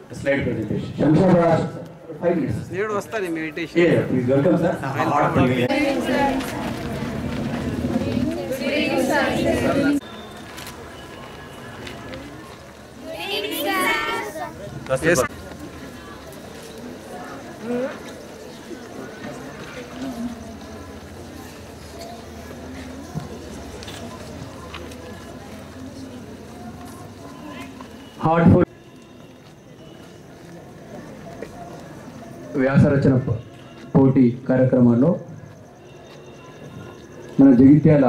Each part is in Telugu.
slide presentation. Shamshabad, five minutes. నేడు వస్తుంది meditation Yeah, please welcome sir. Yes. Heartful వ్యాసరచన ప- పోటీ కార్యక్రమాల్లో మన Jagtial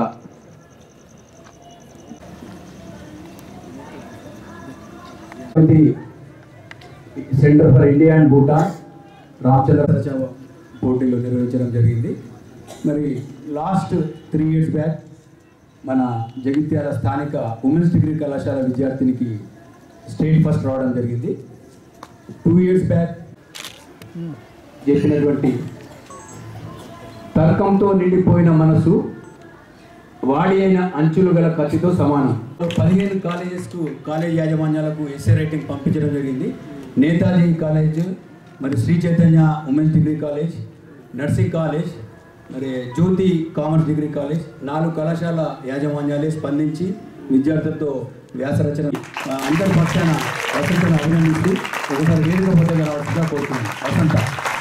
centre for India and Bhutan Ramchandra రచన పోటీలు నిర్వహించడం జరిగింది మరి లాస్ట్ త్రీ ఇయర్స్ బ్యాక్ మన జగిత్యాల స్థానిక ఉమెన్స్ డిగ్రీ కళాశాల విద్యార్థినికి స్టేట్ ఫస్ట్ రావడం జరిగింది టూ ఇయర్స్ బ్యాక్ చేసినటువంటి తర్కంతో నిండిపోయిన మనసు వాడి అయిన అంచులు గల కత్తితో సమానం పదిహేను కాలేజెస్కు కాలేజ్ యాజమాన్యాలకు ఎస్ఏ రైటింగ్ పంపించడం జరిగింది నేతాజీ కాలేజ్ మరి Shri Chaitanya women's degree college nursing college మరి జ్యోతి కామర్స్ డిగ్రీ కాలేజ్ నాలుగు కళాశాల యాజమాన్యాలే స్పందించి విద్యార్థులతో వ్యాసరచన ఆ, అందరి పక్షాన వసంతను అభినందిస్తూ ఒకసారి వేదిక పొందగా రావాల్సిందిగా కోరుతున్నాను వసంత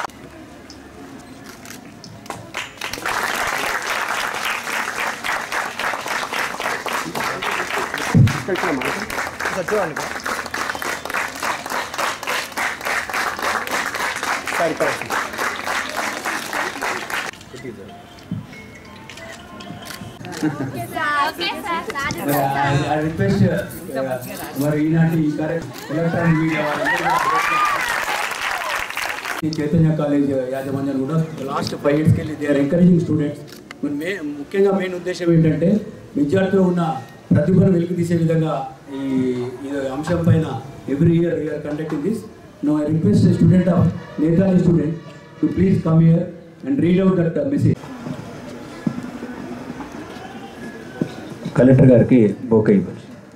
మరి I- I request, uh, మరి ఈనాటి ఈ కార్య- ఎలక్ట్రానిక్ మీడియా వాళ్ళందరూ ఈ చైతన్య కాలేజ్ యాజమాన్యాలు కూడా లాస్ట్ ఫైవ్ ఇయర్స్కి వెళ్ళి దే ఆర్ ఎంకరేజింగ్ స్టూడెంట్స్ మరి మే ముఖ్యంగా మెయిన్ ఉద్దేశం ఏంటంటే విద్యార్థులు ఉన్న ప్రతిభను వెలికి తీసే విధంగా ఈ ఈ అంశం పైన every year we are conducting this no I request student of Netaji student to please come here and read out that message collector గారికి బోకే ఇవ్వచ్చు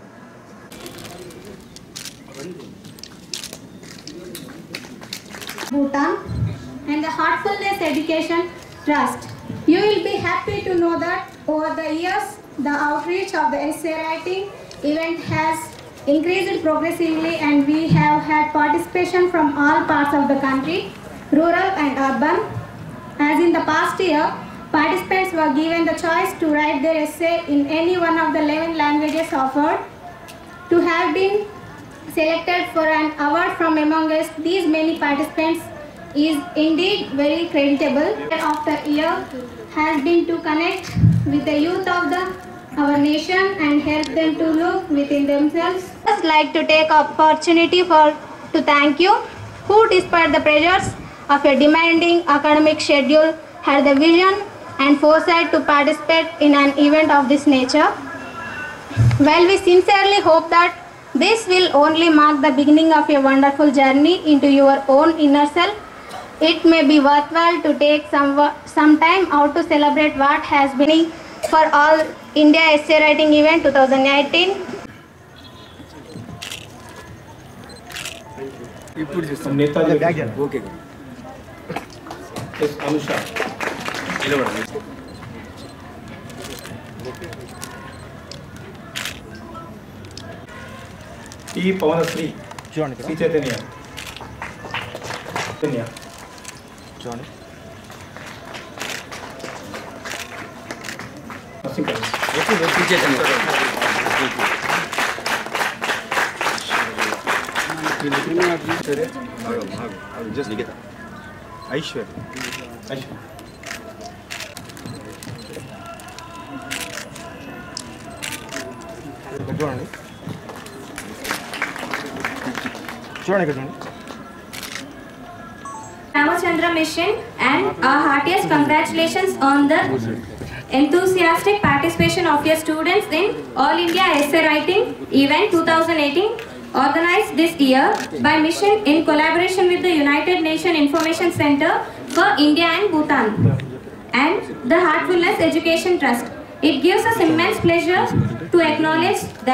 Bhutan and the Heartfulness Education Trust. You will be happy to know that over the years, the outreach of the essay writing event has increased progressively and we have had participation from all parts of the country, rural and urban. As in the past year, participants were given the choice to write their essay in any one of the 11 languages offered. To have been selected for an award from among us these many participants is indeed very creditable. Of the year has been to connect with the youth of the our nation and help them to look within themselves. Just like to take opportunity for to thank you, who despite the pressures of a demanding academic schedule had the vision and foresight to participate in an event of this nature. While we sincerely hope that this will only mark the beginning of a wonderful journey into your own inner self, it may be worthwhile to take some, wa- some time out to celebrate what has been for all India Essay Writing Event 2018. ఇప్పుడు చూస్తాం నేతాజీ ఓకే ఎస్ అనుష ఈ పవనశ్రీ చూడండి శ్రీ చైతన్య చైతన్య చూడండి నర్సింగ్ కాలేజ్ ఐశ్వర్య ఐశ్వర్య ఇక్కడ చూడండి చూడండి ఇక్కడ చూడండి Ramachandra Mission and our heartiest congratulations on the enthusiastic participation of your students in All India Essay Writing Event 2018 organized this year by Mission in collaboration with the United Nations Information Center for India and Bhutan and the Heartfulness Education Trust. It gives us immense pleasure to acknowledge that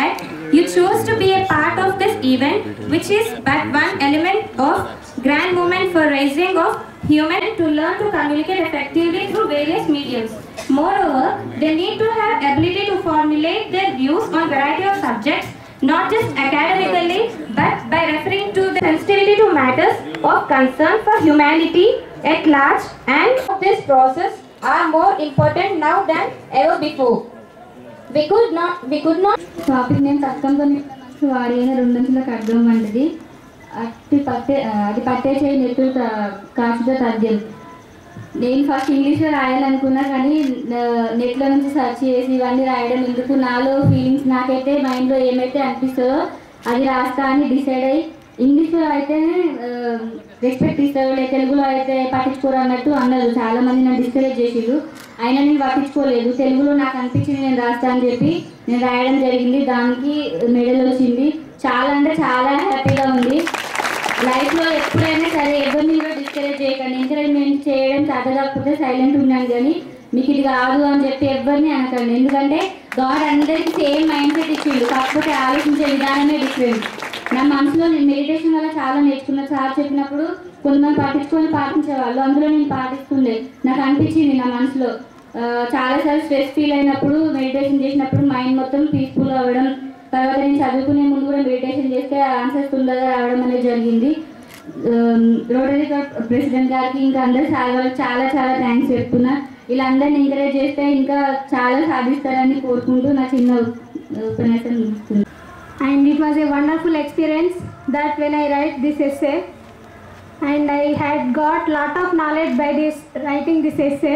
You chose to be a part of this event, which is but one element of grand movement for raising of human to learn to communicate effectively through various mediums. Moreover, they need to have ability to formulate their views on variety of subjects, not just academically, but by referring to the sensitivity to matters of concern for humanity at large. And this process are more important now than ever before. We could not, we could not topic నేను తత్వంతో మనసు వాడి అయిన రెండంచులకు అర్థం వంటిది అట్టి పట్టే అది పట్టే చేయి నెట్టు కాచుతో తథ్యం నేను ఫస్ట్ ఇంగ్లీష్లో రాయాలనుకున్నా కానీ నా- నెట్లో నుంచి సెర్చ్ చేసి ఇవన్నీ రాయడం ఎందుకు నాలో ఫీలింగ్స్ నాకైతే మైండ్లో ఏమైతే అనిపిస్తుందో అది రాస్తా అని డిసైడ్ అయ్యి ఇంగ్లీష్లో అయితే రెస్పెక్ట్ ఇస్తారు లేదు తెలుగులో అయితే పట్టించుకోరు అన్నట్టు అన్నారు చాలా మంది నన్ను డిస్కరేజ్ చేసిరు అయినా నేను పట్టించుకోలేదు తెలుగులో నాకు అనిపించింది నేను రాస్తా అని చెప్పి నేను రాయడం జరిగింది దానికి మెడల్ వచ్చింది చాలా అంటే చాలా హ్యాపీగా ఉంది లైఫ్లో ఎప్పుడైనా సరే ఎవరిని కూడా డిస్కరేజ్ చేయకండి ఎంకరేజ్మెంట్ చేయడం చేత కాకపోతే సైలెంట్ ఉన్నాను కానీ మీకు ఇది కాదు అని చెప్పి ఎవరిని అనకండి ఎందుకంటే గాడ్ అందరికీ సేమ్ మైండ్ సెట్ ఇచ్చిండు కాకపోతే ఆలోచించే విధానమే డిఫరెంట్ నా మనసులో నేను మెడిటేషన్ వల్ల చాలా నేర్చుకున్న సార్ చెప్పినప్పుడు కొంతమంది పట్టించుకొని పాటించేవాళ్ళు అందులో నేను పాటిస్తుండే నాకు అనిపించింది నా మనసులో ఆ, చాలాసార్లు స్ట్రెస్ ఫీల్ అయినప్పుడు మెడిటేషన్ చేసినప్పుడు మైండ్ మొత్తం పీస్ఫుల్ అవ్వడం తర్వాత నేను చదువుకునే ముందు కూడా మెడిటేషన్ చేస్తే ఆన్సర్స్ తొందరగా రావడం అనేది జరిగింది రోటరీ క్లబ్ ప్రెసిడెంట్ గారికి ఇంకా అందరు చాలా వాళ్ళకి చాలా చాలా థ్యాంక్స్ చెప్తున్నా ఇలా అందరిని ఎంకరేజ్ చేస్తే ఇంకా చాలా సాధిస్తారని కోరుకుంటూ నా చిన్న ఉపన్యాసం ముగిస్తుంది and it was a wonderful experience that when I write this essay and I had got lot of knowledge by this writing this essay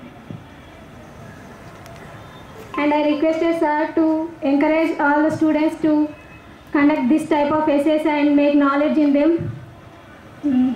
and I requested sir to encourage all the students to conduct this type of essays and make knowledge in them Mm.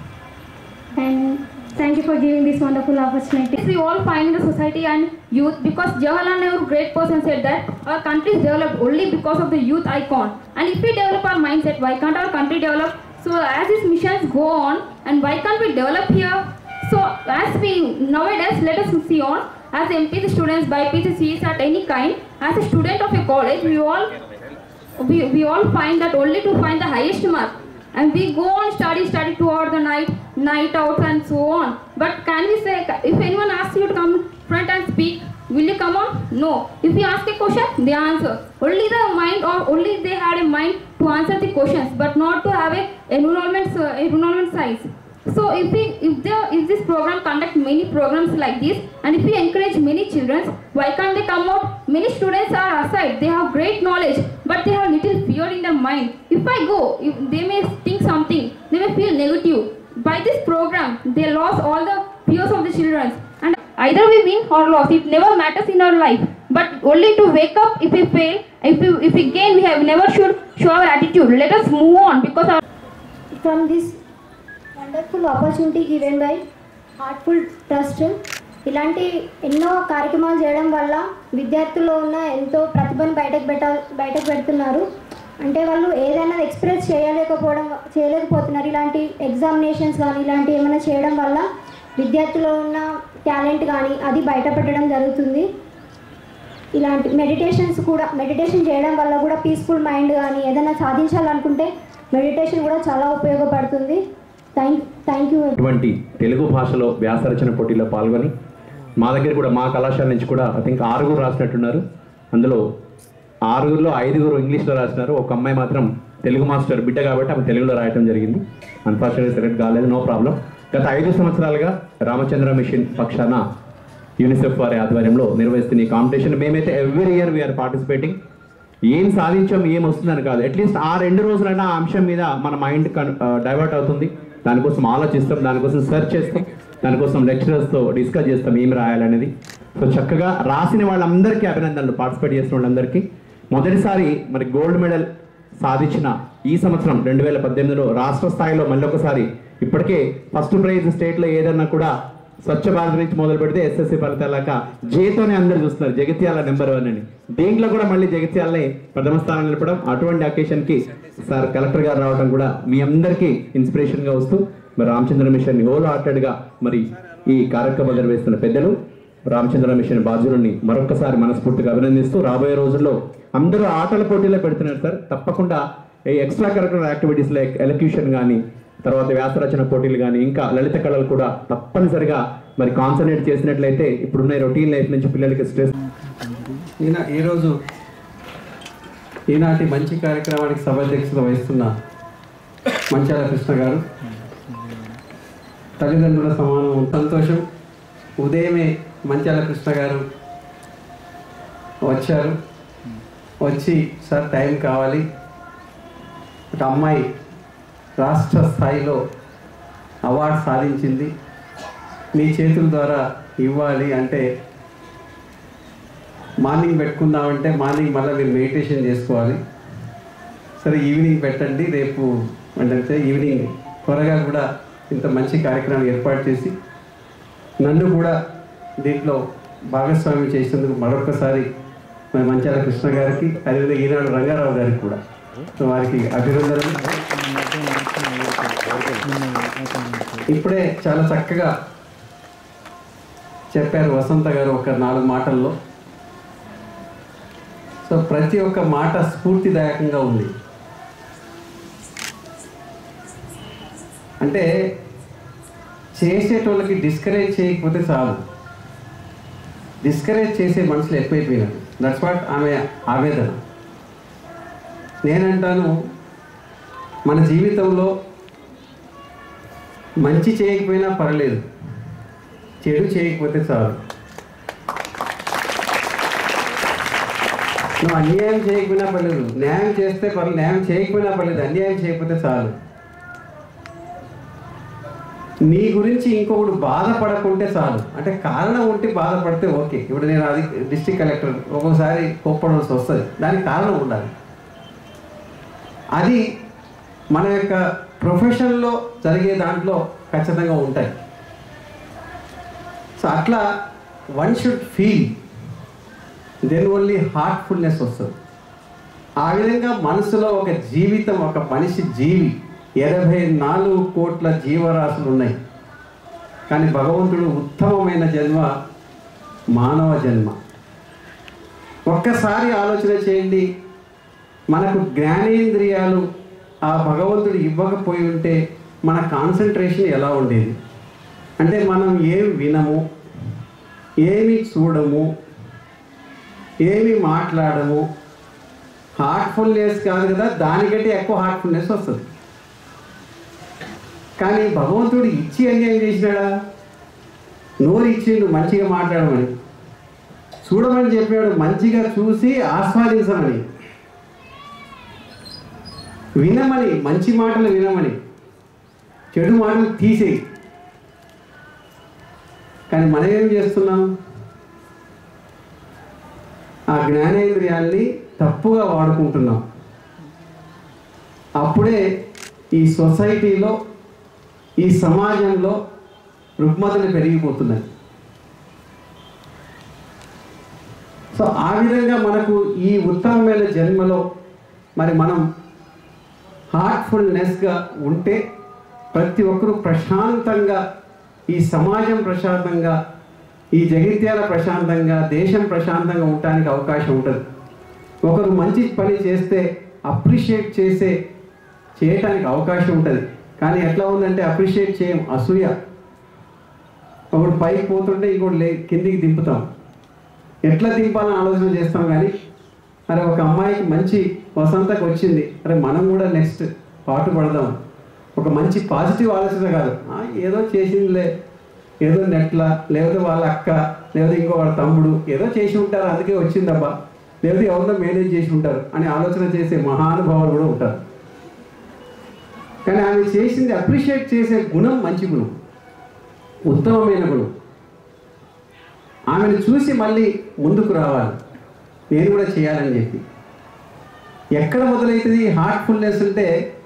and thank you for giving this wonderful opportunity. we all find in the society and youth because Jawaharlal Nehru, great person, said that our country is developed only because of the youth icon. And if we develop our mindset, why can't our country develop? So as these missions go on, and why can't we develop here? So as we nowadays, let us see on as MPC students by PCCs at any kind. As a student of a college, we all we, we all find that only to find the highest mark and we go on study study toward the night night out and so on but can we say if anyone asks you to come front and speak will you come on no if we ask a question they answer only the mind or only they had a mind to answer the questions but not to have a enrollment uh, enrollment size so if we if there if this program conduct many programs like this and if we encourage many children, why can't they come out? Many students are aside, they have great knowledge, but they have little fear in their mind. If I go, if they may think something, they may feel negative. By this program, they lost all the fears of the children. And either we win or lose, it never matters in our life. But only to wake up if we fail, if we, if we gain, we have never should show our attitude. Let us move on because our from this wonderful opportunity given by heartful trust ఇలాంటి ఎన్నో కార్యక్రమాలు చేయడం వల్ల విద్యార్థుల్లో ఉన్న ఎంతో ప్రతిభను బయటకు పెట్ట బయటకు పెడుతున్నారు అంటే వాళ్ళు ఏదైనా ఎక్స్ప్రెస్ చేయలేకపోవడం చేయలేకపోతున్నారు ఇలాంటి ఎగ్జామినేషన్స్ కానీ ఇలాంటి ఏమైనా చేయడం వల్ల విద్యార్థుల్లో ఉన్న టాలెంట్ కానీ అది బయటపెట్టడం జరుగుతుంది ఇలాంటి మెడిటేషన్స్ కూడా మెడిటేషన్ చేయడం వల్ల కూడా పీస్ఫుల్ మైండ్ కానీ ఏదైనా సాధించాలనుకుంటే మెడిటేషన్ కూడా చాలా ఉపయోగపడుతుంది థ్యాంక్ థ్యాంక్ యూ ఇటువంటి తెలుగు భాషలో వ్యాసరచన పోటీలో పాల్గొని మా దగ్గర కూడా మా కళాశాల నుంచి కూడా ఐ థింక్ ఆరుగురు రాసినట్టున్నారు అందులో ఆరుగురులో ఐదుగురు ఇంగ్లీష్లో రాసినారు ఒక అమ్మాయి మాత్రం తెలుగు మాస్టర్ బిడ్డ కాబట్టి ఆమె తెలుగులో రాయటం జరిగింది అన్ఫార్చునేట్గా సెలెక్ట్ కాలేదు నో ప్రాబ్లం గత ఐదు సంవత్సరాలుగా రామచంద్ర మిషన్ పక్షాన యూనిసెఫ్ వారి ఆధ్వర్యంలో నిర్వహిస్తున్న ఈ కాంపిటీషన్ మేమైతే ఎవ్రీ ఇయర్ వీఆర్ పార్టిసిపేటింగ్ ఏం సాధించాం ఏం వస్తుందని కాదు అట్లీస్ట్ ఆ రెండు రోజులైనా ఆ అంశం మీద మన మైండ్ డైవర్ట్ అవుతుంది దానికోసం ఆలోచిస్తాం దానికోసం సెర్చ్ చేస్తాం దానికోసం లెక్చరర్స్తో డిస్కస్ చేస్తాం ఏం రాయాలనేది సో చక్కగా రాసిన వాళ్ళందరికీ అభినందనలు పార్టిసిపేట్ చేసిన వాళ్ళందరికీ మొదటిసారి మరి గోల్డ్ మెడల్ సాధించిన ఈ సంవత్సరం రెండు వేల పద్దెనిమిదిలో రాష్ట్ర స్థాయిలో మళ్ళొకసారి ఇప్పటికే ఫస్ట్ ప్రైజ్ స్టేట్లో ఏదన్నా కూడా స్వచ్ఛ భారత్ నుంచి మొదలు పెడితే ఎస్ఎస్సి ఫలితాలక జేతోనే అందరు చూస్తున్నారు జగిత్యాల నెంబర్ వన్ అని దీంట్లో కూడా మళ్ళీ జగిత్యాలనే ప్రథమ స్థానం నిలపడం అటువంటి అకేషన్ కి సార్ కలెక్టర్ గారు రావడం కూడా మీ అందరికీ ఇన్స్పిరేషన్ గా వస్తూ మరి రామచంద్ర మిషన్ హోల్ హార్టెడ్ గా మరి ఈ కార్యక్రమం నిర్వహిస్తున్న పెద్దలు రామచంద్ర మిషన్ బాధ్యులని మరొకసారి మనస్ఫూర్తిగా అభినందిస్తూ రాబోయే రోజుల్లో అందరూ ఆటల పోటీలో పెడుతున్నారు సార్ తప్పకుండా ఈ extra curricular activities like elocution కానీ తర్వాత వ్యాసరచన పోటీలు కానీ ఇంకా లలిత కళలు కూడా తప్పనిసరిగా మరి కాన్సన్ట్రేట్ చేసినట్లయితే ఇప్పుడున్న రొటీన్ లైఫ్ నుంచి పిల్లలకి స్ట్రెస్ ఈయన ఈరోజు ఈనాటి మంచి కార్యక్రమానికి సభాధ్యక్షత వహిస్తున్న మంచాల కృష్ణ గారు తల్లిదండ్రుల సమానం సంతోషం ఉదయమే మంచాల కృష్ణ గారు వచ్చారు వచ్చి సార్ టైం కావాలి ఒక అమ్మాయి రాష్ట్ర స్థాయిలో అవార్డు సాధించింది మీ చేతుల ద్వారా ఇవ్వాలి అంటే మార్నింగ్ పెట్టుకుందామంటే మార్నింగ్ మళ్ళీ మీరు మెడిటేషన్ చేసుకోవాలి సరే ఈవినింగ్ పెట్టండి రేపు అంటే ఈవినింగ్ త్వరగా కూడా ఇంత మంచి కార్యక్రమం ఏర్పాటు చేసి నన్ను కూడా దీంట్లో భాగస్వామ్యం చేసినందుకు మరొకసారి మరి మంచాల కృష్ణ గారికి అదేవిధంగా ఈనాడు రంగారావు గారికి కూడా సో వారికి అభినందనలు ఇప్పుడే చాలా చక్కగా చెప్పారు వసంత గారు ఒక నాలుగు మాటల్లో సో ప్రతి ఒక్క మాట స్ఫూర్తిదాయకంగా ఉంది అంటే చేసేటోళ్ళకి డిస్కరేజ్ చేయకపోతే చాలు డిస్కరేజ్ చేసే మనుషులు ఎక్కువైపోయినారు దట్స్ వాట్ ఆమె ఆవేదన నేనంటాను మన జీవితంలో మంచి చేయకపోయినా పర్లేదు చెడు చేయకపోతే చాలు నువ్వు అన్యాయం చేయకపోయినా పర్లేదు న్యాయం చేస్తే పర్లేదు న్యాయం చేయకపోయినా పర్లేదు అన్యాయం చేయకపోతే చాలు నీ గురించి ఇంకొకడు బాధపడకుంటే చాలు అంటే కారణం ఉంటే బాధపడితే ఓకే ఇప్పుడు నేను అది డిస్ట్రిక్ట్ కలెక్టర్ ఒక్కోసారి కోప్పడాల్సి వస్తుంది దానికి కారణం ఉండాలి అది మన యొక్క ప్రొఫెషన్లో జరిగే దాంట్లో ఖచ్చితంగా ఉంటాయి సో అట్లా one should feel then only heartfulness వస్తుంది ఆ విధంగా మనసులో ఒక జీవితం ఒక మనిషి జీవి ఎనభై నాలుగు కోట్ల జీవరాశులు ఉన్నాయి కానీ భగవంతుడు ఉత్తమమైన జన్మ మానవ జన్మ ఒక్కసారి ఆలోచన చేయండి మనకు జ్ఞానేంద్రియాలు ఆ భగవంతుడు ఇవ్వకపోయి ఉంటే మన కాన్సన్ట్రేషన్ ఎలా ఉండేది అంటే మనం ఏం వినము ఏమి చూడము ఏమి మాట్లాడము హార్ట్ఫుల్నెస్ కాదు కదా దానికంటే ఎక్కువ హార్ట్ఫుల్నెస్ వస్తుంది కానీ భగవంతుడు ఇచ్చి అన్యాయం చేసినాడా నోరు ఇచ్చిండు మంచిగా మాట్లాడమని చూడమని చెప్పాడు మంచిగా చూసి ఆస్వాదించమని వినమని మంచి మాటలు వినమని చెడు మాటలు తీసేయి కానీ మనం ఏం చేస్తున్నాం ఆ జ్ఞానేంద్రియాల్ని తప్పుగా వాడుకుంటున్నాం అప్పుడే ఈ సొసైటీలో ఈ సమాజంలో రుగ్మతలు పెరిగిపోతున్నాయి సో ఆ విధంగా మనకు ఈ ఉత్తమమైన జన్మలో మరి మనం హార్ట్ఫుల్నెస్గా ఉంటే ప్రతి ఒక్కరూ ప్రశాంతంగా ఈ సమాజం ప్రశాంతంగా ఈ జగిత్యాల ప్రశాంతంగా దేశం ప్రశాంతంగా ఉండటానికి అవకాశం ఉంటుంది ఒకరు మంచి పని చేస్తే అప్రిషియేట్ చేసే చేయటానికి అవకాశం ఉంటుంది కానీ ఎట్లా ఉందంటే అప్రిషియేట్ చేయం అసూయ ఒకడు పైకి పోతుంటే ఇంకోటి లే కిందికి దింపుతాం ఎట్లా దింపాలని ఆలోచన చేస్తాం కానీ అరే ఒక అమ్మాయికి మంచి వసంతకు వచ్చింది అరే మనం కూడా నెక్స్ట్ పాటు పడదాం ఒక మంచి పాజిటివ్ ఆలోచన కాదు "ఆ, ఏదో చేసిందిలే ఏదో నెట్ల లేకపోతే వాళ్ళ అక్క లేకపోతే ఇంకో వాళ్ళ తమ్ముడు ఏదో చేసి ఉంటారు అందుకే వచ్చిందబ్బా లేకపోతే ఎవరినో మేనేజ్ చేసి ఉంటారు అని ఆలోచన చేసే మహానుభావులు కూడా ఉంటారు కానీ ఆమె చేసింది అప్రిషియేట్ చేసే గుణం మంచి గుణం ఉత్తమమైన గుణం ఆమెను చూసి మళ్ళీ ముందుకు రావాలి నేను కూడా చేయాలని చెప్పి ఎక్కడ మొదలవుతుంది హార్ట్ఫుల్నెస్ అంటే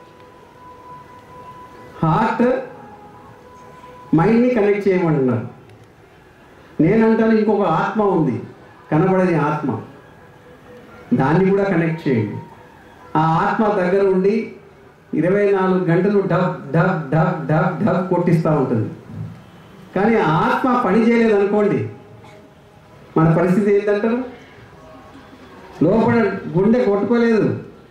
హార్ట్ మైండ్ని కనెక్ట్ చేయమంటున్నారు నేనంటాను ఇంకొక ఆత్మ ఉంది కనబడని ఆత్మ దాన్ని కూడా కనెక్ట్ చేయండి ఆ ఆత్మ దగ్గర ఉండి ఇరవై నాలుగు గంటలు dub dub dub dub dub కొట్టిస్తూ ఉంటుంది కానీ ఆ ఆత్మ పని చేయలేదు అనుకోండి మన పరిస్థితి ఏంటంటారు లోపల గుండె కొట్టుకోలేదు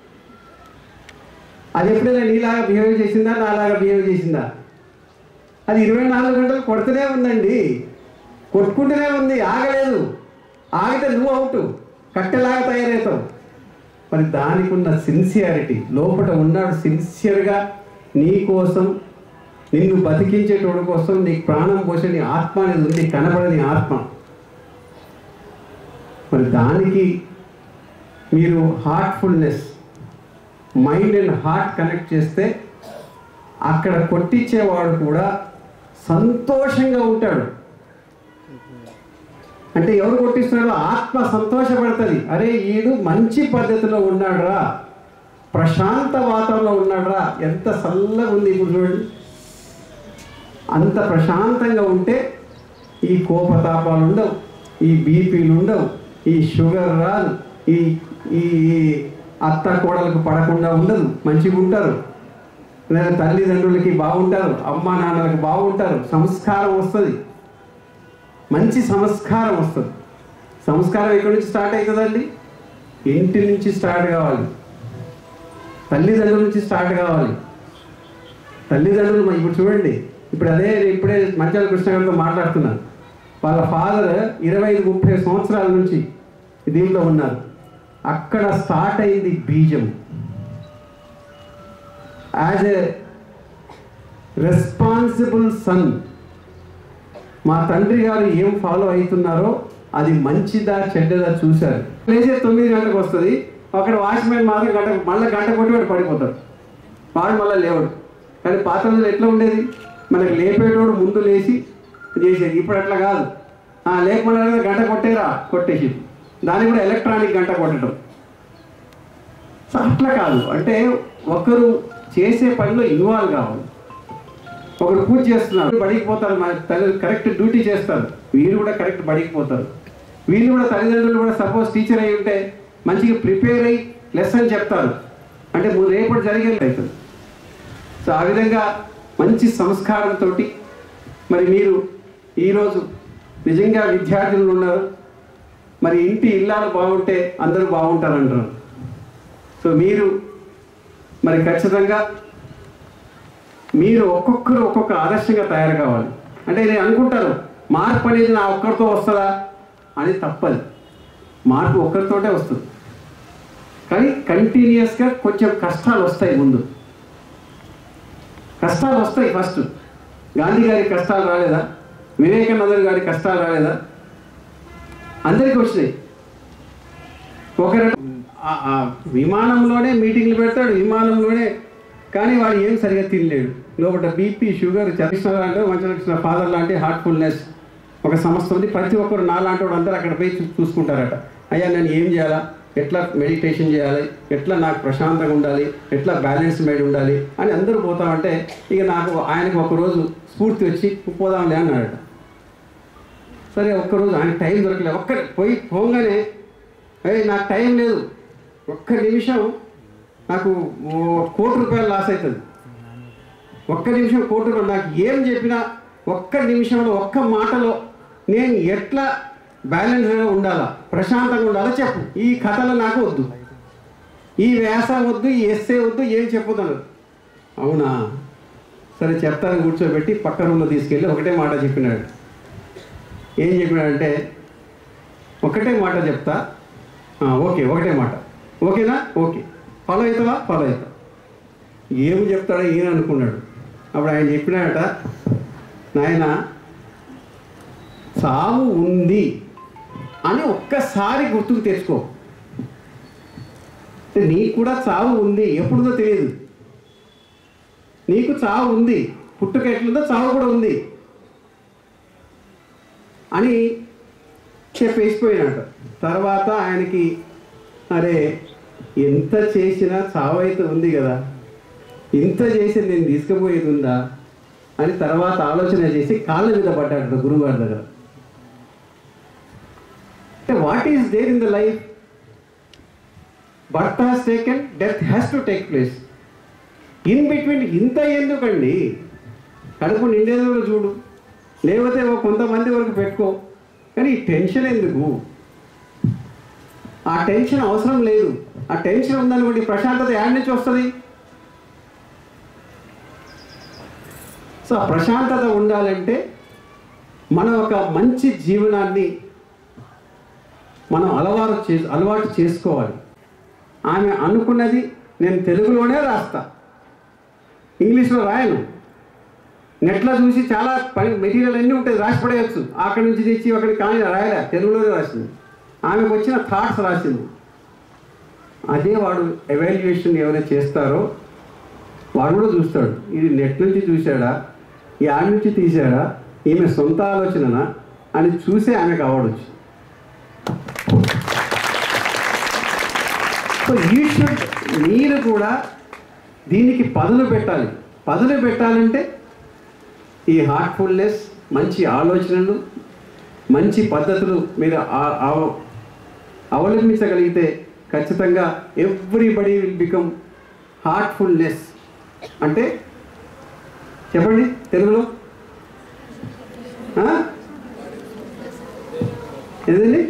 అది ఎప్పుడైనా నీలాగా బిహేవ్ చేసిందా నాలాగా బిహేవ్ చేసిందా అది ఇరవై నాలుగు గంటలు కొడుతూనే ఉందండి కొట్టుకుంటూనే ఉంది ఆగలేదు ఆగితే నువ్వు అవుట్ కట్టెలాగా తయారవుతావు మరి దానికి ఉన్న సిన్సియారిటీ లోపల ఉన్నాడు సిన్సియర్గా నీ కోసం నిన్ను బతికించేటోడి కోసం నీకు ప్రాణం పోసే నీ ఆత్మ అనేది ఉంది కనబడని ఆత్మ మరి దానికి మీరు heartfulness mind and heart connect చేస్తే అక్కడ కొట్టించేవాడు కూడా సంతోషంగా ఉంటాడు అంటే ఎవరు కొట్టిస్తున్నారో ఆత్మ సంతోషపడుతుంది అరే ఈడు మంచి పద్ధతిలో ఉన్నాడురా ప్రశాంత వాతావరణంలో ఉన్నాడురా ఎంత చల్లగా ఉంది ఇప్పుడు చూడండి అంత ప్రశాంతంగా ఉంటే ఈ కోపతాపాలు ఉండవు ఈ బీపీలు ఉండవు ఈ షుగర్ రాదు ఈ ఈ అత్త కోడలకు పడకుండా ఉండదు మంచిగా ఉంటారు లేదా తల్లిదండ్రులకి బాగుంటారు అమ్మా నాన్నలకు బాగుంటారు సంస్కారం వస్తుంది మంచి సంస్కారం వస్తుంది సంస్కారం ఎక్కడి నుంచి స్టార్ట్ అవుతుందండి ఇంటి నుంచి స్టార్ట్ కావాలి తల్లిదండ్రుల నుంచి స్టార్ట్ కావాలి తల్లిదండ్రులు మరి ఇప్పుడు చూడండి ఇప్పుడు అదే నేను ఇప్పుడే మంచాల కృష్ణ గారితో మాట్లాడుతున్నాను వాళ్ళ ఫాదర్ ఇరవై ఐదు ముప్పై సంవత్సరాల నుంచి దీంట్లో ఉన్నారు అక్కడ స్టార్ట్ అయింది బీజం యాజ్ ఎ రెస్పాన్సిబుల్ సన్ మా తండ్రి గారు ఏం ఫాలో అవుతున్నారో అది మంచిదా చెడ్డదా చూశారు లేచే తొమ్మిది గంటలకు వస్తుంది అక్కడ వాచ్మెన్ మాత్రం గంట మళ్ళీ గంట కొట్టి వాడు పడిపోతాడు వాడు మళ్ళీ లేవడు కానీ పాత రోజులు ఎట్లా ఉండేది మనకి లేపేటోడు ముందు లేచి చేసేది ఇప్పుడు అట్లా కాదు ఆ, లేకపోతే గంట కొట్టేరా కొట్టేసి దాన్ని కూడా ఎలక్ట్రానిక్ గంట కొట్టడం సో అట్లా కాదు అంటే ఒకరు చేసే పనిలో ఇన్వాల్వ్ కావాలి ఒకరు పూజ చేస్తున్నారు బడికి పోతారు మన తల్లి కరెక్ట్ డ్యూటీ చేస్తారు వీళ్ళు కూడా కరెక్ట్ బడికి పోతారు వీళ్ళు కూడా తల్లిదండ్రులు కూడా సపోజ్ టీచర్ అయి ఉంటే మంచిగా ప్రిపేర్ అయ్యి లెసన్ చెప్తారు అంటే ము- రేపటి జరిగేది అవుతుంది సో ఆ విధంగా మంచి సంస్కారంతో మరి మీరు ఈరోజు నిజంగా విద్యార్థులు ఉన్నారు మరి ఇంటి ఇల్లాలు బాగుంటే అందరూ బాగుంటారు అంటారు సో మీరు మరి ఖచ్చితంగా మీరు ఒక్కొక్కరు ఒక్కొక్క ఆదర్శంగా తయారు కావాలి అంటే నేను అనుకుంటాను మార్పు అనేది నా ఒక్కరితో వస్తుందా అని తప్పదు మార్పు ఒక్కరితోటే వస్తుంది కానీ కంటిన్యూస్గా కొంచెం కష్టాలు వస్తాయి ముందు కష్టాలు వస్తాయి ఫస్ట్ గాంధీ గారి కష్టాలు రాలేదా వివేకానంద గారి కష్టాలు రాలేదా అందరికీ వచ్చినాయి ఒకరు ఆ- ఆ విమానంలోనే మీటింగ్లు పెడతాడు విమానంలోనే కానీ వాడు ఏం సరిగా తినలేడు లోపల బీపీ షుగర్ చరిష్ణ అంటే మంచి ఫాదర్ లాంటి హార్ట్ఫుల్నెస్ ఒక సంస్థ ఉంది ప్రతి ఒక్కరు నా లాంటి వాడు అందరూ అక్కడ పోయి చూ- చూసుకుంటారట అయ్యా నేను ఏం చేయాలా ఎట్లా మెడిటేషన్ చేయాలి ఎట్లా నాకు ప్రశాంతంగా ఉండాలి ఎట్లా బ్యాలెన్స్ మైండ్ ఉండాలి అని అందరూ పోతామంటే ఇక నాకు ఆయనకు ఒకరోజు స్ఫూర్తి వచ్చి పోదాంలే అన్నాడట సరే ఒక్కరోజు ఆయన టైం దొరకలేదు ఒక్క పోయి పోగానే అయ్యి నాకు టైం లేదు ఒక్క నిమిషం నాకు ఓ కోటి రూపాయలు లాస్ అవుతుంది ఒక్క నిమిషం కోటి రూపాయలు నాకు ఏం చెప్పినా ఒక్క నిమిషంలో ఒక్క మాటలో నేను ఎట్లా బ్యాలెన్స్గా ఉండాలా ప్రశాంతంగా ఉండాలా చెప్పు ఈ కథలు నాకు వద్దు ఈ వ్యాస వద్దు ఈ ఎస్సే వద్దు ఏం చెప్పొద్దు అవునా సరే చెప్తాను కూర్చోబెట్టి పక్క రూమ్లో తీసుకెళ్ళి ఒకటే మాట చెప్పినాడు ఏం చెప్పినాడంటే ఒకటే మాట చెప్తా ఆ, ఓకే ఒకటే మాట ఓకేనా ఓకే ఫాలో అవుతావా ఫాలో అవుతా ఏమి చెప్తాడో ఈయన అనుకున్నాడు అప్పుడు ఆయన చెప్పినాడట నాయన సావు ఉంది అని ఒక్కసారి గుర్తుకు తెచ్చుకో అంటే నీకు కూడా చావు ఉంది ఎప్పుడుదో తెలియదు నీకు చావు ఉంది పుట్టుక ఎట్లుందో చావు కూడా ఉంది అని చెప్పేసిపోయినాడు తర్వాత ఆయనకి అరే ఎంత చేసినా చావైతే ఉంది కదా ఇంత చేసి నేను తీసుకుపోయేది ఉందా అని తర్వాత ఆలోచన చేసి కాళ్ళ మీద పడ్డాడు గురువుగారి దగ్గర అంటే what is there in the life birth has taken death has to take place in between ఇంత ఎందుకండి కడుపు నిండేదో చూడు లేకపోతే ఓ కొంతమంది వరకు పెట్టుకో కానీ ఈ టెన్షన్ ఎందుకు ఆ టెన్షన్ అవసరం లేదు ఆ టెన్షన్ ఉందనుకోండి ప్రశాంతత యాడ్ నుంచి వస్తుంది సో ఆ ప్రశాంతత ఉండాలంటే మనం ఒక మంచి జీవనాన్ని మనం అలవాటు చే అలవాటు చేసుకోవాలి ఆమె అనుకున్నది నేను తెలుగులోనే రాస్తా ఇంగ్లీష్లో రాయను నెట్లో చూసి చాలా పని మెటీరియల్ అన్నీ ఉంటుంది రాసి పడేయచ్చు అక్కడి నుంచి తెచ్చి అక్కడికి కానీ రాయలే తెలుగులోనే రాసింది ఆమెకు వచ్చిన థాట్స్ రాసింది అదే వాడు ఎవాల్యుయేషన్ ఎవరైనా చేస్తారో వాడు కూడా చూస్తాడు ఇది నెట్ నుంచి చూశాడా ఈ ఆమె నుంచి తీశాడా ఈమె సొంత ఆలోచననా అని చూసే ఆమెకు అవ్వడొచ్చు సో యూ షుడ్ మీరు కూడా దీనికి పదులు పెట్టాలి పదులు పెట్టాలంటే ఈ హార్ట్ఫుల్నెస్ మంచి ఆలోచనలు మంచి పద్ధతులు మీరు ఆ- అవ- అవలంబించగలిగితే ఖచ్చితంగా ఎవ్రీబడి విల్ బికమ్ హార్ట్ఫుల్నెస్ అంటే చెప్పండి తెలుగులో ఆ? ఏదండి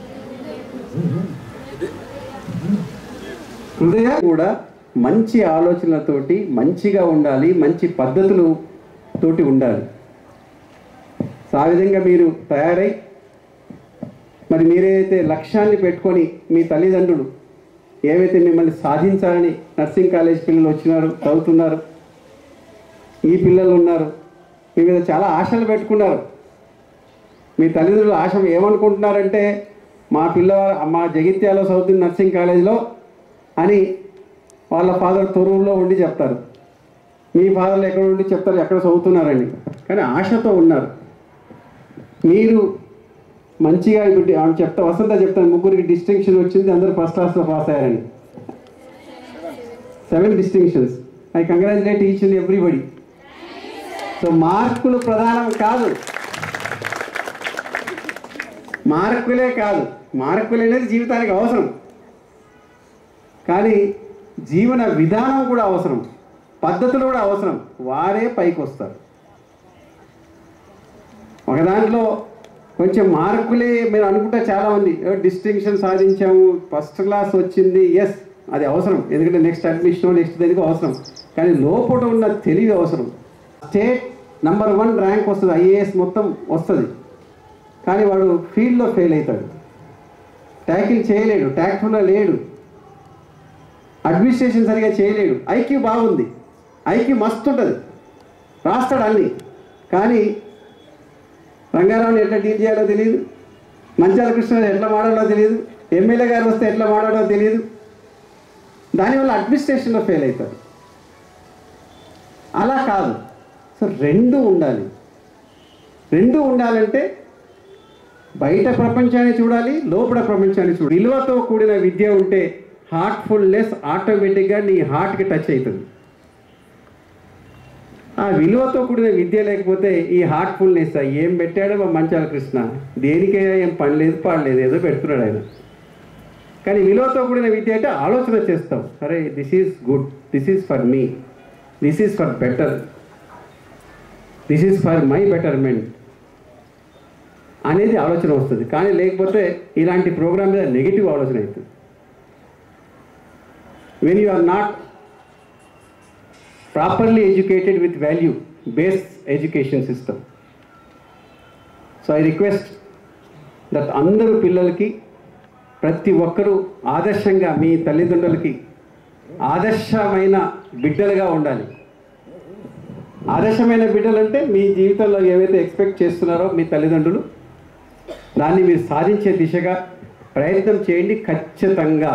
హృదయ కూడా మంచి ఆలోచనలతోటి మంచిగా ఉండాలి మంచి పద్ధతులు తోటి ఉండాలి సో ఆ విధంగా మీరు తయారై మరి మీరేదైతే లక్ష్యాన్ని పెట్టుకొని మీ తల్లిదండ్రులు ఏవైతే మిమ్మల్ని సాధించాలని నర్సింగ్ కాలేజ్ పిల్లలు వచ్చినారు చదువుతున్నారు ఈ పిల్లలు ఉన్నారు మీ మీద చాలా ఆశలు పెట్టుకున్నారు మీ తల్లిదండ్రులు ఆశ ఏమనుకుంటున్నారంటే మా పిల్లవాడు మా జగిత్యాలో చదువుతున్న నర్సింగ్ కాలేజీలో అని వాళ్ళ ఫాదర్ తొరువులో ఉండి చెప్తారు మీ ఫాదర్లు ఎక్కడ ఉండి చెప్తారు ఎక్కడ చదువుతున్నారని కానీ ఆశతో ఉన్నారు మీరు మంచిగా ఇప్పుడు ఆమె చెప్తా వసంత చెప్తాను ముగ్గురికి డిస్టింక్షన్ వచ్చింది అందరూ ఫస్ట్ క్లాస్లో పాస్ అయ్యారని seven distinctions I congratulate each and everybody so మార్కులు ప్రధానం కాదు మార్కులే కాదు మార్కులు అనేది జీవితానికి అవసరం కానీ జీవన విధానం కూడా అవసరం పద్ధతులు కూడా అవసరం వారే పైకి వస్తారు ఒక దాంట్లో కొంచెం మార్కులే మీరు అనుకుంటే చాలామంది డిస్టింక్షన్ సాధించాము ఫస్ట్ క్లాస్ వచ్చింది ఎస్ అది అవసరం ఎందుకంటే నెక్స్ట్ అడ్మిషన్ నెక్స్ట్ దేనికి అవసరం కానీ లోపల ఉన్న తెలివి అవసరం స్టేట్ నంబర్ వన్ ర్యాంక్ వస్తుంది ఐఏఎస్ మొత్తం వస్తుంది కానీ వాడు ఫీల్డ్లో ఫెయిల్ అవుతాడు ట్యాకిల్ చేయలేడు ట్యాక్ఫుల్గా లేడు అడ్మినిస్ట్రేషన్ సరిగా చేయలేడు ఐక్యూ బాగుంది ఐక్యూ మస్తు ఉంటుంది రాస్తాడు అన్ని కానీ రంగారావుని ఎట్లా డీల్ చేయాలో తెలియదు మంచాల కృష్ణ ఎట్లా మాడాలో తెలియదు ఎమ్మెల్యే గారు వస్తే ఎట్లా మాడాలో తెలియదు దానివల్ల అడ్మినిస్ట్రేషన్లో ఫెయిల్ అవుతారు అలా కాదు సో రెండు ఉండాలి రెండు ఉండాలంటే బయట ప్రపంచాన్ని చూడాలి లోపల ప్రపంచాన్ని చూడాలి విలువతో కూడిన విద్య ఉంటే హార్ట్ఫుల్నెస్ ఆటోమేటిక్గా నీ హార్ట్కి టచ్ అవుతుంది ఆ విలువతో కూడిన విద్య లేకపోతే ఈ హార్ట్ఫుల్నెస్ ఏం పెట్టాడో మా మంచాల కృష్ణ దేనికే ఏం పని లేదు పాడలేదు ఏదో పెడుతున్నాడు ఆయన కానీ విలువతో కూడిన విద్య అంటే ఆలోచన చేస్తాం అరే this is good this is for me this is for better this is for my betterment అనేది ఆలోచన వస్తుంది కానీ లేకపోతే ఇలాంటి ప్రోగ్రామ్ మీద నెగిటివ్ ఆలోచన అవుతుంది when you are not properly educated with value based education system so I request that అందరూ పిల్లలకి ప్రతి ఒక్కరూ ఆదర్శంగా మీ తల్లిదండ్రులకి ఆదర్శమైన బిడ్డలుగా ఉండాలి ఆదర్శమైన బిడ్డలంటే మీ జీవితంలో ఏవైతే ఎక్స్పెక్ట్ చేస్తున్నారో మీ తల్లిదండ్రులు దాన్ని మీరు సాధించే దిశగా ప్రయత్నం చేయండి ఖచ్చితంగా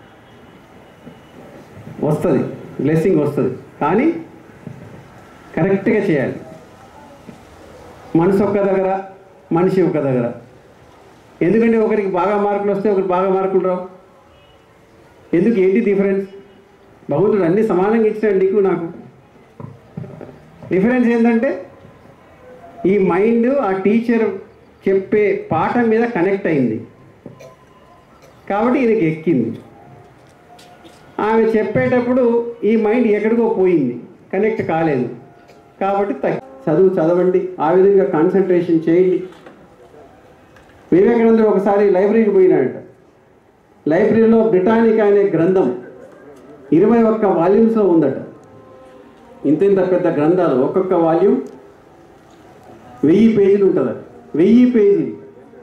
వస్తుంది బ్లెస్సింగ్ వస్తుంది కానీ కరెక్ట్గా చేయాలి మనసు ఒక్క దగ్గర మనిషి ఒక దగ్గర ఎందుకంటే ఒకరికి బాగా మార్కులు వస్తే ఒకరికి బాగా మార్కులు రావు ఎందుకు ఏంటి డిఫరెన్స్ భగవంతుడు అన్ని సమానంగా ఇచ్చినాడు నీకు నాకు డిఫరెన్స్ ఏంటంటే ఈ మైండ్ ఆ టీచర్ చెప్పే పాఠం మీద కనెక్ట్ అయింది కాబట్టి ఈయనకి ఎక్కింది ఆమె చెప్పేటప్పుడు ఈ మైండ్ ఎక్కడికో పోయింది కనెక్ట్ కాలేదు కాబట్టి తగ్గి చదువు చదవండి ఆ విధంగా కాన్సన్ట్రేషన్ చేయండి వివేకానందుడు ఒకసారి లైబ్రరీకి పోయినాడట లైబ్రరీలో బ్రిటానిక్ అనే గ్రంథం ఇరవై ఒక్క వాల్యూమ్స్లో ఉందట ఇంత ఇంత పెద్ద గ్రంథాలు ఒక్కొక్క వాల్యూమ్ వెయ్యి పేజీలు ఉంటుందట వెయ్యి పేజీలు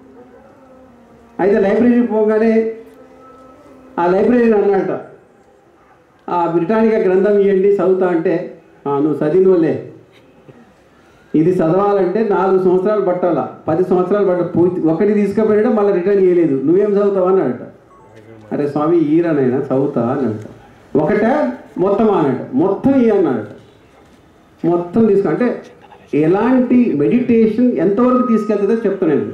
అయితే లైబ్రరీ పోగానే ఆ లైబ్రరీ అన్నట ఆ బ్రిటానికా గ్రంథం ఇవ్వండి చదువుతా అంటే "ఆ, నువ్వు చదివినోలే ఇది చదవాలంటే నాలుగు సంవత్సరాలు పట్టాల పది సంవత్సరాలు పట్ట పూర్తి ఒకటి తీసుకుపోయాడు మళ్ళీ రిటర్న్ చేయలేదు నువ్వేం చదువుతావు అన్నాడట అరే స్వామి ఈరనైనా చదువుతా అన్నాడట ఒకటే మొత్తం అన్నాడు మొత్తం ఈ అన్నాడట మొత్తం తీసుకు అంటే ఎలాంటి మెడిటేషన్ ఎంతవరకు తీసుకెళ్తుందో చెప్తున్నాను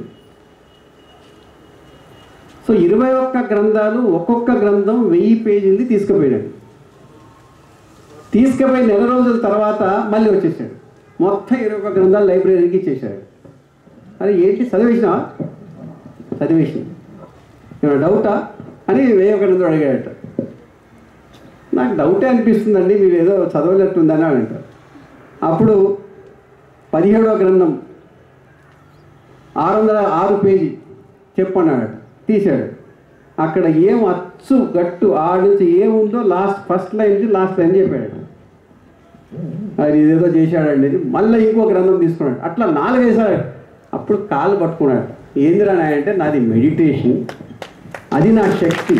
సో ఇరవై ఒక్క గ్రంథాలు ఒక్కొక్క గ్రంథం వెయ్యి పేజీలది తీసుకుపోయాడు తీసుకుపోయి నెల రోజుల తర్వాత మళ్ళీ వచ్చేసాడు మొత్తం ఇరవై ఒక్క గ్రంథాలు లైబ్రరీకి ఇచ్చేసాడు అరే ఏంటి చదివేసినా చదివేసిన ఏమైనా డౌటా అని వేయ గ్రంథం అడిగాడట నాకు డౌటే అనిపిస్తుందండి మీరు ఏదో చదవలేట్టుందని అని అంటారు అప్పుడు పదిహేడవ గ్రంథం ఆరు వందల ఆరు పేజీ చెప్పన్నాడు తీశాడు అక్కడ ఏం అచ్చు గట్టు ఆడ నుంచి ఏముందో లాస్ట్ ఫస్ట్ లైన్ నుంచి లాస్ట్ లైన్ చెప్పాడు అది ఇదేదో చేశాడండి మళ్ళీ ఇంకో గ్రంథం తీసుకున్నాడు అట్లా నాలుగైసాడు అప్పుడు కాలు పట్టుకున్నాడు ఏందిరా నాయన అంటే నాది మెడిటేషన్ అది నా శక్తి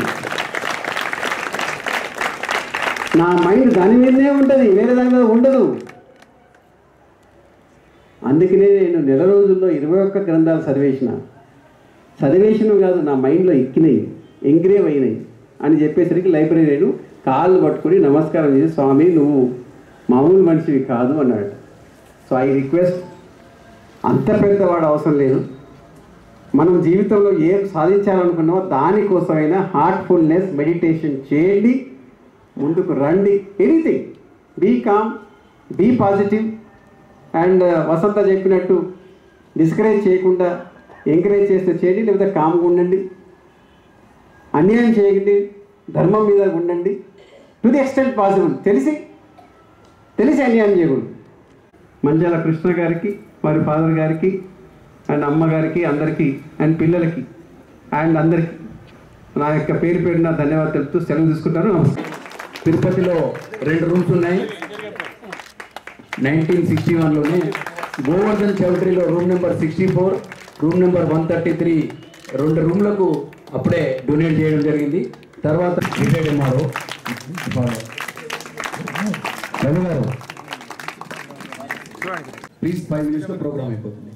నా మైండ్ దాని మీదనే ఉంటుంది వేరే దాని మీద ఉండదు అందుకనే నేను నెల రోజుల్లో ఇరవై ఒక్క గ్రంథాలు చదివేసిన చదివేసినవి కాదు నా మైండ్లో ఎక్కినాయి ఎంగ్రేవ్ అయినాయి అని చెప్పేసరికి లైబ్రరీను కాళ్ళు పట్టుకుని నమస్కారం చేసి స్వామి నువ్వు మామూలు మనిషివి కాదు అన్నాడు సో ఐ రిక్వెస్ట్ అంత పెద్దవాడు అవసరం లేదు మనం జీవితంలో ఏం సాధించాలనుకున్నామో దానికోసమైనా హార్ట్ఫుల్నెస్ మెడిటేషన్ చేయండి ముందుకు రండి anything be calm be positive and Vasantha చెప్పినట్టు డిస్కరేజ్ చేయకుండా ఎంకరేజ్ చేస్తే చేయండి లేకపోతే కామ్గా ఉండండి అన్యాయం చేయకండి ధర్మం మీద ఉండండి టు ది ఎక్స్టెంట్ పాసిబుల్ తెలిసి తెలిసి అన్యాయం చేయకూడదు మంజాల కృష్ణ గారికి వారి ఫాదర్ గారికి అండ్ అమ్మగారికి అందరికీ అండ్ పిల్లలకి అండ్ అందరికీ నా యొక్క పేరు పేరున ధన్యవాదాలు తెలుపుతూ సెలవు తీసుకుంటాను నమస్కారం తిరుపతిలో రెండు రూమ్స్ ఉన్నాయి నైన్టీన్ సిక్స్టీ వన్లోనే గోవర్ధన్ చౌటరీలో room number sixty four room number one thirty three రెండు రూమ్లకు అప్పుడే డొనేట్ చేయడం జరిగింది తర్వాత రిటైర్డ్ ఎంఆర్ఓ రవి గారు ప్లీజ్ ఫైవ్ మినిట్స్లో ప్రోగ్రామ్ అయిపోతుంది